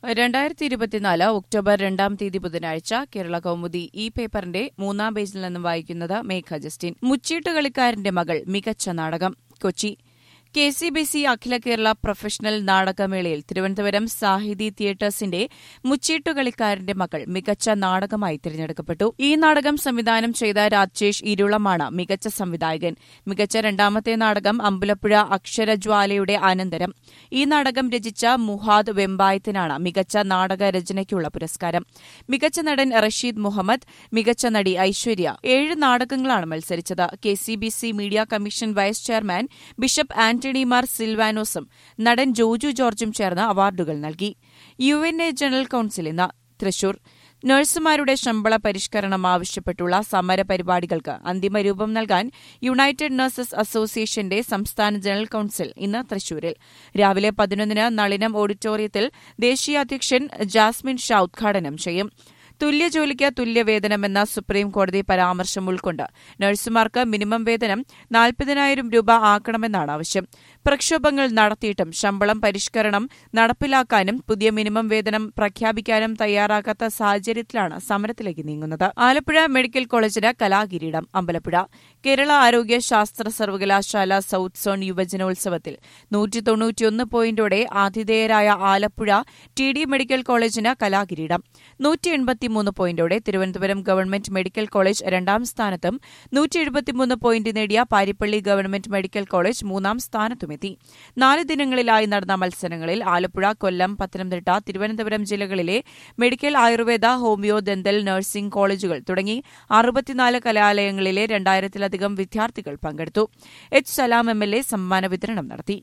രണ്ടായിരത്തി ഇരുപത്തിനാല് ഒക്ടോബർ രണ്ടാം തീയതി ബുധനാഴ്ച കേരള കൗമുദി ഈ പേപ്പറിന്റെ മൂന്നാം പേജിൽ നിന്നും വായിക്കുന്നത് മേഘ ജസ്റ്റിൻ മുച്ചീട്ട് കളിക്കാരന്റെ മകൾ മികച്ച നാടകം Kochi K C B C അഖില കേരള പ്രൊഫഷണൽ നാടകമേളയിൽ തിരുവനന്തപുരം സാഹിതി തിയേറ്റേഴ്സിന്റെ മുച്ചീട്ടുകളിക്കാരന്റെ മകൾ മികച്ച നാടകമായി തിരഞ്ഞെടുക്കപ്പെട്ടു ഈ നാടകം സംവിധാനം ചെയ്ത രാജേഷ് ഇരുളമാണ് മികച്ച സംവിധായകൻ മികച്ച രണ്ടാമത്തെ നാടകം അമ്പലപ്പുഴ അക്ഷരജ്വാലയുടെ അനന്തരം ഈ നാടകം രചിച്ച മുഹാദ് വെമ്പായത്തിനാണ് മികച്ച നാടക രചനയ്ക്കുള്ള പുരസ്കാരം മികച്ച നടൻ റഷീദ് മുഹമ്മദ് മികച്ച നടി ഐശ്വര്യ ഏഴ് നാടകങ്ങളാണ് മത്സരിച്ചത് K C B C media commission vice chairman bishop Antony Mar സിൽവാനോസും നടൻ ജോജു ജോർജും ചേർന്ന് അവാർഡുകൾ നൽകി U N A general council ഇന്ന് തൃശൂർ നഴ്സുമാരുടെ ശമ്പള പരിഷ്കരണം ആവശ്യപ്പെട്ടുള്ള സമര പരിപാടികൾക്ക് അന്തിമ രൂപം നൽകാൻ യുണൈറ്റഡ് നഴ്സസ് അസോസിയേഷന്റെ സംസ്ഥാന ജനറൽ കൌൺസിൽ ഇന്ന് തൃശൂരിൽ രാവിലെ പതിനൊന്നിന് നളിനം ഓഡിറ്റോറിയത്തിൽ ദേശീയ അധ്യക്ഷൻ ജാസ്മിൻ ഷാ ഉദ്ഘാടനം ചെയ്യും തുല്യ ജോലിക്ക് തുല്യവേതനമെന്ന സുപ്രീം കോടതി പരാമർശം ഉൾക്കൊണ്ട് നഴ്സുമാർക്ക് മിനിമം വേതനം നാൽപ്പതിനായിരം രൂപ ആക്കണമെന്നാണ് ആവശ്യം പ്രക്ഷോഭങ്ങൾ നടത്തിയിട്ടും ശമ്പളം പരിഷ്കരണം നടപ്പിലാക്കാനും പുതിയ മിനിമം വേതനം പ്രഖ്യാപിക്കാനും തയ്യാറാകാത്ത സാഹചര്യത്തിലാണ് സമരത്തിലേക്ക് നീങ്ങുന്നത് ആലപ്പുഴ മെഡിക്കൽ കോളേജിന് കലാകിരീടം അമ്പലപ്പുഴ കേരള ആരോഗ്യ ശാസ്ത്ര സർവകലാശാല സൌത്ത് സോൺ യുവജനോത്സവത്തിൽ നൂറ്റി തൊണ്ണൂറ്റിയൊന്ന് പോയിന്റോടെ ആതിഥേയരായ ആലപ്പുഴ ടി ഡി മെഡിക്കൽ കോളേജിന് കലാകിരീടം നൂറ്റി എൺപത്തിമൂന്ന് പോയിന്റോടെ തിരുവനന്തപുരം ഗവൺമെന്റ് മെഡിക്കൽ കോളേജ് രണ്ടാം സ്ഥാനത്തും നൂറ്റി എഴുപത്തിമൂന്ന് പോയിന്റ് നേടിയ പാരിപ്പള്ളി ഗവൺമെന്റ് മെഡിക്കൽ കോളേജ് മൂന്നാം സ്ഥാനത്തുമെത്തി നാല് ദിനങ്ങളിലായി നടന്ന മത്സരങ്ങളിൽ ആലപ്പുഴ കൊല്ലം പത്തനംതിട്ട തിരുവനന്തപുരം ജില്ലകളിലെ medical Ayurveda homeo dental nursing കോളേജുകൾ തുടങ്ങി അറുപത്തിനാല് കലാലയങ്ങളിലെ രണ്ടായിരത്തിലധികം വിദ്യാർത്ഥികൾ പങ്കെടുത്തു H Salam M L A സമ്മാന വിതരണം നടത്തി